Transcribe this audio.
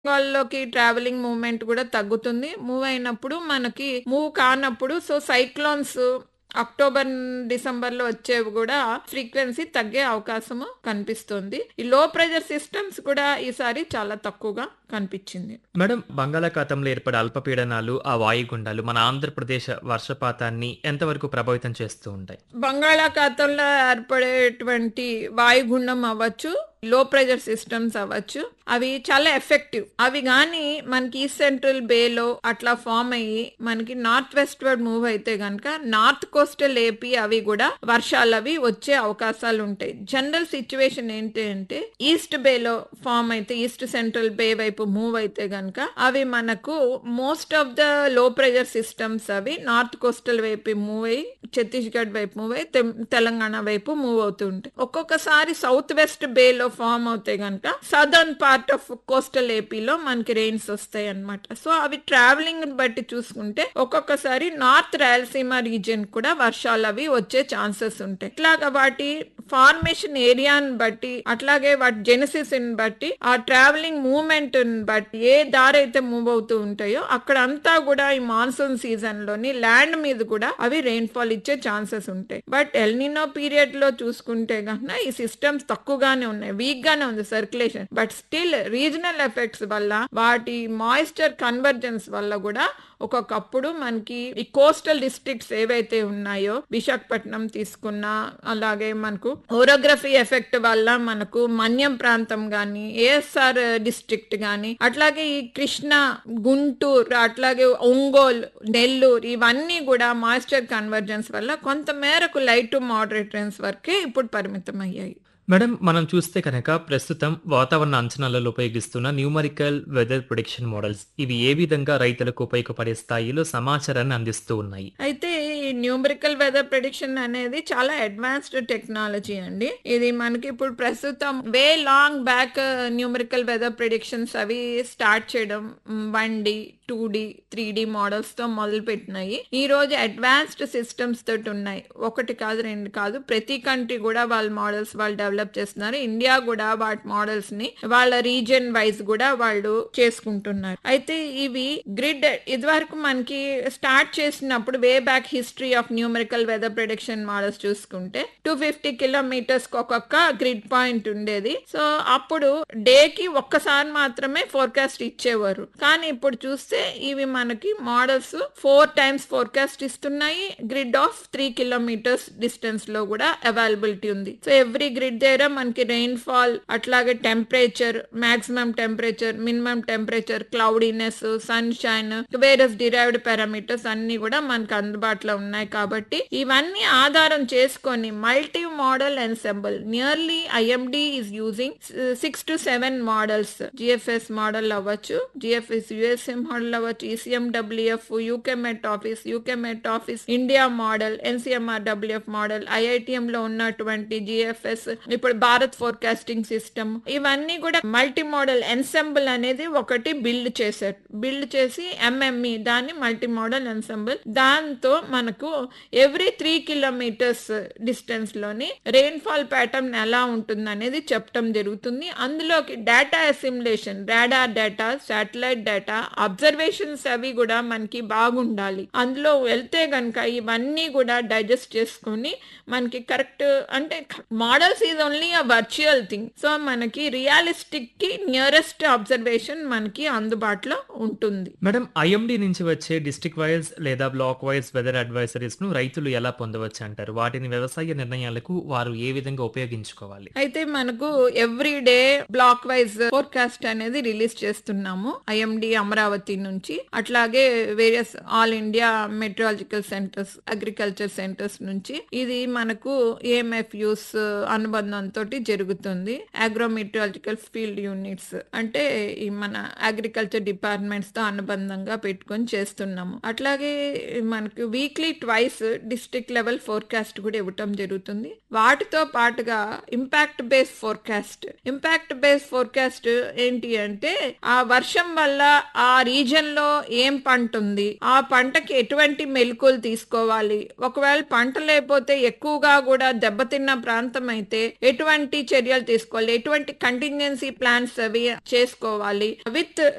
వాళ్ళకి travelling movement గూడా తగ్గుతుంది. మూవ్ అయినప్పుడు మనకి మూవ్ కానప్పుడు సో, సైక్లోన్స్ అక్టోబర్, డిసెంబర్‌లో వచ్చేవి గూడా ఫ్రీక్వెన్సీ తగ్గే అవకాశము కనిపిస్తుంది. ఈ లో ప్రెషర్ సిస్టమ్స్ కూడా ఈసారి చాలా తక్కువగా కనిపిచ్చింది. మేడం బంగాళాఖాతంలో ఏర్పడే అల్పపీడనాలు, ఆ వాయుగుండాలు మన ఆంధ్రప్రదేశ్ వర్షపాతాన్ని ఎంతవరకు ప్రభావితం చేస్తూ ఉంటాయి? బంగాళాఖాతంలో ఏర్పడేటువంటి వాయుగుండం అవ్వచ్చు, లో ప్రెషర్ సిస్టమ్స్ అవ్వచ్చు. అవి చాలా ఎఫెక్టివ్. అవి గాని మనకి ఈస్ట్ సెంట్రల్ బేలో అట్లా ఫార్మ్ అయ్యి మనకి నార్త్ వెస్ట్‌వర్డ్ మూవ్ అయితే గనక నార్త్ కోస్టల్ ఏపీ అవి గూడా వర్షాలవి వచ్చే అవకాశాలుంటాయి. జనరల్ సిట్యుయేషన్ ఏంటి అంటే ఈస్ట్ బేలో ఫార్మ్ అయితే ఈస్ట్ సెంట్రల్ బే వైపు మూవ్ అయితే గనక అవి మనకు most of the low pressure systems అవి నార్త్ కోస్టల్ వైపు మూవ్ అయ్యి ఛత్తీస్‌గఢ్ వైపు మూవ్ అయ్యి తెం తెలంగాణ వైపు మూవ్ అవుతూ ఉంటాయి. ఒక్కొక్కసారి సౌత్ వెస్ట్ బేలో ఫార్మ్ అవుతే గనక సదర్న్ పార్ట్ ఆఫ్ కోస్టల్ ఏపీలో మనకి రెయిన్స్ వస్తాయన్నమాట. సో, అవి ట్రావెలింగ్‌ని బట్టి చూసుకుంటే ఒక్కొక్కసారి నార్త్ రాయలసీమ రీజియన్ కూడా వర్షాలవి వచ్చే ఛాన్సెస్ ఉంటాయి. ఇట్లాగా వాటి ఫార్మేషన్ ఏరియాని బట్టి అట్లాగే వాటి జెనెసిస్‌ని బట్టి ఆ ట్రావెలింగ్ మూవ్‌మెంట్‌ని బట్టి ఏ దారైతే మూవ్ అవుతూ ఉంటాయో అక్కడంతా గూడా ఈ మాన్సూన్ సీజన్‌లోని ల్యాండ్ మీద కూడా అవి రెయిన్‌ఫాల్ ఇచ్చే ఛాన్సెస్ ఉంటాయి. బట్ ఎల్‌నినో పీరియడ్‌లో చూసుకుంటే గనుక ఈ సిస్టమ్స్ తక్కువగానే ఉన్నాయి. వీక్‌గానే ఉంది circulation. But still regional effects వల్ల వాటి మాయిశ్చర్ కన్వర్జెన్స్ వల్ల గూడా ఒక్కొక్కప్పుడు మనకి ఈ కోస్టల్ డిస్ట్రిక్ట్స్ ఏవైతే ఉన్నాయో విశాఖపట్నం తీసుకున్నా అలాగే మనకు ఓరోగ్రఫీ ఎఫెక్ట్ వల్ల మనకు మన్యం ప్రాంతం గాని, ఏఎస్ఆర్ డిస్ట్రిక్ట్ గాని అట్లాగే ఈ కృష్ణా, గుంటూరు అట్లాగే ఒంగోలు, నెల్లూరు ఇవన్నీ గూడా మాయిశ్చర్ కన్వర్జెన్స్ వల్ల కొంత మేరకు లైట్ టు మోడరేట్ రెయిన్స్ వరకే ఇప్పుడు పరిమితమయ్యాయి. మేడం మనం చూస్తే కనుక ప్రస్తుతం వాతావరణ అంచనాలలో ఉపయోగిస్తున్న న్యూమరికల్ వెదర్ ప్రిడిక్షన్ మోడల్స్ ఇవి ఏ విధంగా రైతులకు ఉపయోగపడే స్థాయిలో సమాచారాన్ని అందిస్తూ ఉన్నాయి? అయితే ఈ న్యూమరికల్ వెదర్ ప్రిడిక్షన్ అనేది చాలా అడ్వాన్స్డ్ టెక్నాలజీ అండి. ఇది మనకి ఇప్పుడు ప్రస్తుతం way long back numerical weather predictions అవి స్టార్ట్ చేయడం 1డి, 2డి, 3డి మోడల్స్‌తో మొదలుపెట్టినాయి. ఈరోజు అడ్వాన్స్డ్ సిస్టమ్స్ తోటున్నాయి. ఒకటి కాదు, 2 కాదు. ప్రతి కంట్రీ గూడా వాళ్ళ మోడల్స్ వాళ్ళు డెవలప్ చేస్తున్నారు. ఇండియా గూడా వాటి మోడల్స్‌ని వాళ్ళ రీజియన్ వైస్ గూడా వాళ్ళు చేసుకుంటున్నారు. అయితే ఇవి గ్రిడ్ ఇదివరకు మనకి స్టార్ట్ చేసినప్పుడు way back history of numerical weather prediction models చూసుకుంటే 250 కిలోమీటర్స్‌కి ఒక్కొక్క గ్రిడ్ పాయింట్ ఉండేది. సో, అప్పుడు డేకి ఒక్కసారి మాత్రమే ఫోర్‌కాస్ట్ ఇచ్చేవారు. కానీ ఇప్పుడు చూస్తే ఇవి మనకి మోడల్స్ 4 టైమ్స్ ఫోర్‌కాస్ట్ ఇస్తున్నాయి. గ్రిడ్ ఆఫ్ 3 కిలోమీటర్స్ డిస్టెన్స్‌లో గూడా అవైలబిలిటీ ఉంది. సో, ఎవ్రీ గ్రిడ్ దగ్గర మనకి రెయిన్‌ఫాల్ అట్లాగే temperature, maximum temperature, minimum temperature, cloudiness, sunshine various derived parameters అన్నీ గూడా మనకు అందుబాటులో ఉన్నాయి కాబట్టి ఇవన్నీ ఆధారం చేసుకొని multi model ensemble nearly IMD is using 6-7 models GFS model అవ్వచ్చు, జీఎఫ్ఎస్ యూఎస్ఏ మోడల్ అవ్వచ్చు, ECMWF, UK Met Office, UK Met Office, India model, NCMRWF model, ఐఐటీఎంలో ఉన్నటువంటి జీఎఫ్ఎస్ ఇప్పుడు భారత్ ఫోర్‌కాస్టింగ్ సిస్టమ్ ఇవన్నీ గూడా మల్టీ మోడల్ ఎన్సెంబుల్ అనేది ఒకటి బిల్డ్ చేశారు. బిల్డ్ చేసి ఎంఎంఈ దాన్ని మల్టీ మోడల్ ఎన్సెంబుల్ దాంతో మనకు ఎవ్రీ 3 కిలోమీటర్స్ డిస్టెన్స్‌లోని రెయిన్‌ఫాల్ ప్యాటర్న్ ఎలా ఉంటుందనేది చెప్పటం జరుగుతుంది. అందులోకి data assimilation, radar data, satellite data, observations అవి గూడా మనకి బాగుండాలి. అందులో వెళ్తే గనక ఇవన్నీ గూడా డైజెస్ట్ చేసుకొని మనకి కరెక్ట్ అంటే models is only a virtual thing. So, మనకి రియలిస్టిక్‌కి నియరెస్ట్ అబ్జర్వేషన్ మనకి అందుబాటులో ఉంటుంది. మేడం ఐఎండీ నుంచి వచ్చే డిస్ట్రిక్ట్ వైస్ లేదా బ్లాక్ వైస్ వెదర్ అడ్వైజరీస్‌ను రైతులు ఎలా పొందవచ్చంటారు? వాటిని వ్యవసాయ నిర్ణయాలకు వారు ఏ విధంగా ఉపయోగించుకోవాలి? అయితే మనకు every day block wise forecast అనేది రిలీజ్ చేస్తున్నాము. ఐఎండీ అమరావతి నుంచి అట్లాగే various all India meteorological centres, agriculture centres నుంచి ఇది మనకు ఏఎంఎఫ్‌యూస్ అనుబంధంతోటి జరుగుతుంది. అగ్రోమెట్రాలజికల్ ఫీల్డ్ యూనిట్స్ అంటే ఈ మన అగ్రికల్చర్ డిపార్ట్మెంట్స్‌తో అనుబంధంగా పెట్టుకొని చేస్తున్నాము. అట్లాగే మనకు weekly twice district level forecast కూడా ఇవ్వటం జరుగుతుంది. వాటితో పాటుగా impact base forecast. Impact base forecast ఏంటి అంటే ఆ వర్షం వల్ల ఆ రీజియన్‌లో ఏం పంటుంది? ఆ పంటకి ఎటువంటి మెళకువలు తీసుకోవాలి? ఒకవేళ పంట లేకపోతే ఎక్కువగా గూడా దెబ్బతిన్న ప్రాంతం అయితే ఎటువంటి చర్యలు తీసుకోవాలి? ఎటువంటి కంటింజెన్సీ ప్లాన్స్ అవి చేసుకోవాలి? విత్